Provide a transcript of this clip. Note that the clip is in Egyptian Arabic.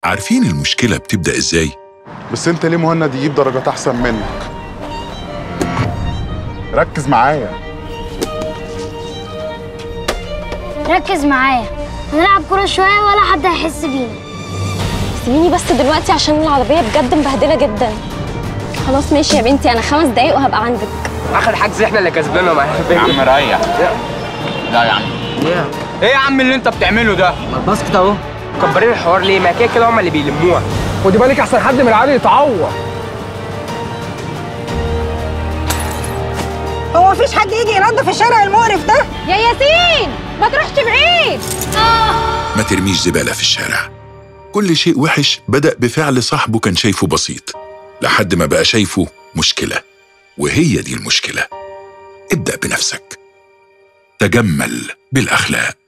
عارفين المشكلة بتبدأ إزاي؟ بس انت ليه مهند يجيب درجات احسن منك ركز معايا ركز معايا هنلعب كورة شوية ولا حد هيحس بينا سيبيني بس دلوقتي عشان العربية بجد مبهدلة جدا خلاص ماشي يا بنتي أنا خمس دقايق وهبقى عندك اخر حجز احنا اللي كسبانهم يا عم ريح لا يا عم ايه يا عم اللي انت بتعمله ده الباسكت اهو مكبرين الحوار ليه ما كده كده هم اللي بيلموها خدي بالك احسن حد من العيال يتعور هو مفيش حد يجي ينظف الشارع المقرف ده يا ياسين ما تروحش بعيد ما ترميش زبالة في الشارع كل شيء وحش بدأ بفعل صاحبه كان شايفه بسيط لحد ما بقى شايفه مشكلة وهي دي المشكلة ابدأ بنفسك تجمل بالأخلاق